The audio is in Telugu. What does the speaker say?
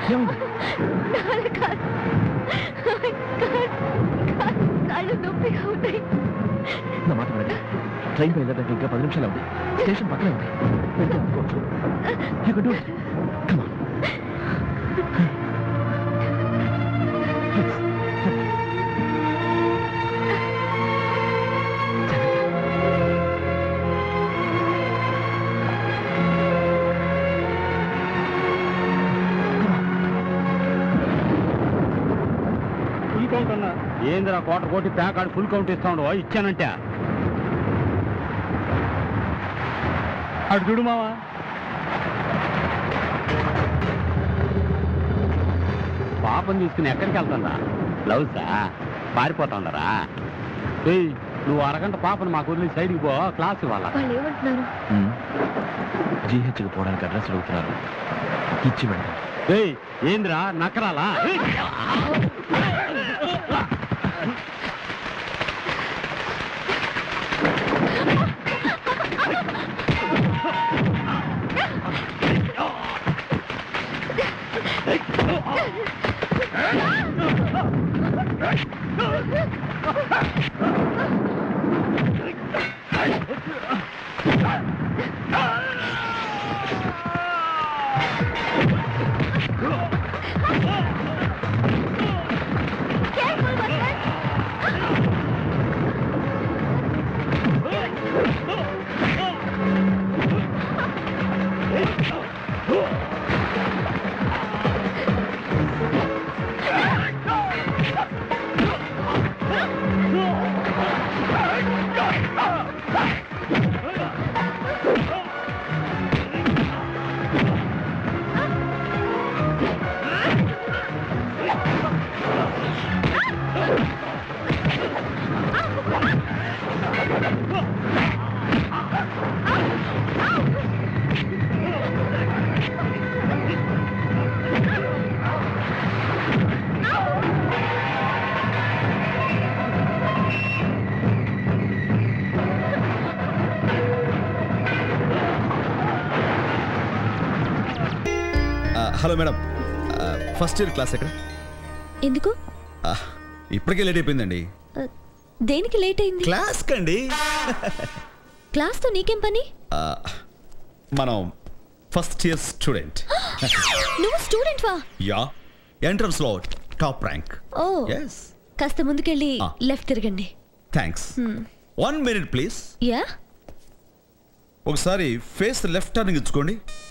ఏమైంది నాలుగు కాదు. కాదు. కాదు. కాళ్ళు నొప్పిగా ఉన్నాయి నా మాట వినండి ట్రైన్ బయలుదేరడానికి ఇంకా పది నిమిషాలు ఉంది స్టేషన్ పక్కనే ఉంది వెళ్తే అనుకోవచ్చు you can do it come on full count అన్నా ఏందిరా కోట కోటి ప్యాక్ ఆడి ఫుల్ కౌంట్ ఇస్తా ఉండవు ఇచ్చానంటే అటు చూడు మావా పాపం తీసుకుని ఎక్కడికి వెళ్తుందా బ్లౌజా పారిపోతుందరా ఏయ్ నువ్వు అరగంట పాపను మాకు వదిలి సైడ్కి పో క్లాస్ ఇవ్వాలా వాళ్ళు ఏమంటున్నారు జీహెచ్కి పోవడానికి అడ్రస్ అడుగుతున్నారు ఇచ్చి వెళ్తాను ఏయ్ ఏందిరా నకరాలా ఏయ్! Hello madam first year class ఎక్కడ ఎందుకు ఆ, ఇప్పటికే లేట్ అయిపోయిందండి ఆ, దేనికి లేట్ అయింది క్లాస్ కండి క్లాస్తో నీకేం పని ఆ, మనం ఫస్ట్ ఇయర్ స్టూడెంట్ నువ్వు స్టూడెంట్ వా యా ఎంట్రన్స్ లో టాప్ ర్యాంక్ ఓ ఎస్ కాస్త ముందుకెళ్ళి ఆ. లెఫ్ట్ తిరగండి thanks one minute please yeah ఒకసారి ఫేస్ లెఫ్ట్ టర్నింగ్ ఇచ్చుకోండి